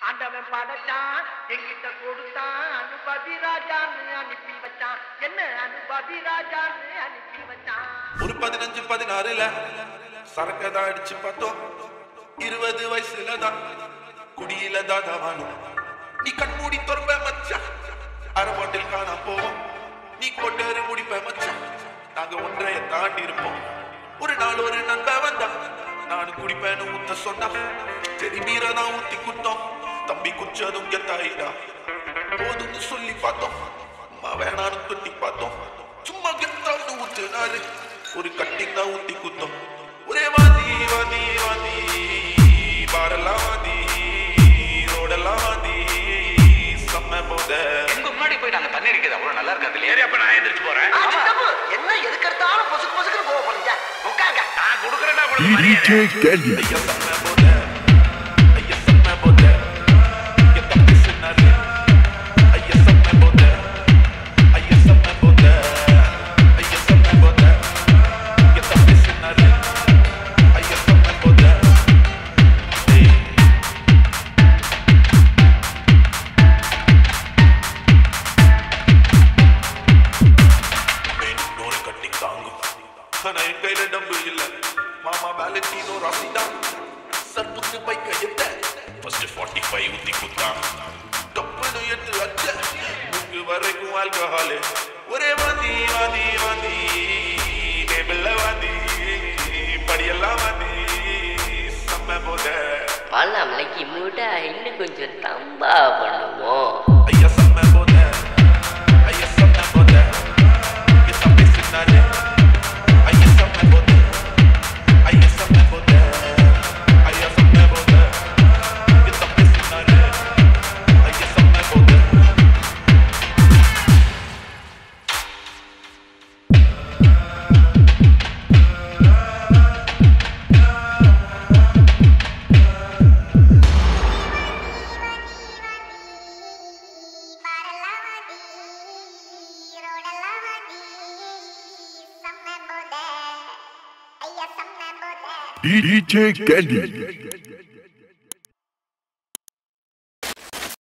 ஆண்டவன் படைச்சான் எங்கிட்ட கொடுத்தான் அனுபவி ராஜான்னு அனுப்பி வச்சான் என்ன அனுபவி ராஜான்னு அனுப்பி வச்சான் ஒரு பதினஞ்சு பதினாறுல சரக்கதான் அடிச்சு பார்த்தோம் இருபது வயசுல தான் குடியில தாதாவானும் நீ கண்மூடி தொடர்ப மச்சான் அரை பாட்டில் காண போவோம் நீ கொட்டரு முடிப்ப மச்சான் நாங்க ஒன்றைய தாண்டி இருப்போம் ஒரு நாள் ஒரு நண்பன் வந்தான் நானும் குடிப்பேன்னு ஊத்த சொன்னான் சரி மீறதான் ஊத்தி குத்தோம் தம்பி குச்சதும் கெத்தாயிடா போதும்னு சொல்லி பார்த்தோம் அம்மா வேணான்னு தொட்டி பார்த்தோம் சும்மா கெத்தான்னு ஊத்துனாரு ஒரு கட்டிங் தான் ஊத்தி குத்தோம் ஒரே வாதி வாதி வாதி பாரெல்லாம் வாதி ரோடெல்லாம் வாதி செம்ம போத எங்க முன்னாடி போய் நாங்க தண்ணி அடிக்கிறது அவ்வளவு நல்லா இருக்காது இல்லையா சரி அப்ப நான் எந்திரிச்சு போறேன் ஆ, சித்தப்பு, என்ன எதுக்கெடுத்தாலும் பொசுக்கு பொசுக்குன்னு போக போறீங்க உட்காருங்க நான் கொடுக்குறேன்டா உங்களுக்கு மரியாதை DJ Candy. ஐயா செம்ம போத ஐயா செம்ம போத எத்த பேசினாரு ஐயா செம்ம போத ஐயா செம்ம போத ஐயா செம்ம போத எத்த பேசினாரு ஐயா செம்ம போத ஏய் நூறு கட்டி தாங்கும் ஆனா என் கையில டம்பு இல்ல மாமா வேலண்டினோ ராசிதான் சர்புத்து பைக்க எத்த ஃபர்ஸ்ட் 45 ஊத்தி குத்தா டப்புனு எட்டு அச்ச மூக்கு வரைக்கும் ஆல்கஹால் ஒரே வாதி வாதி வாதி டேபிள்ல வாதி படியெல்லாம் வாதி செம்ம போத பழமலைக்கு மூட இன்னும் கொஞ்சம் தம்பா பண்ணுவோம் ஐயா செம்ம போத ஐயா செம்ம போத எத்த பேசினாரு ஐயா செம்ம போத ஐயா செம்ம போத ஐயா செம்ம போத எத்த பேசினாரு ஐயா செம்ம போத DJ Candy.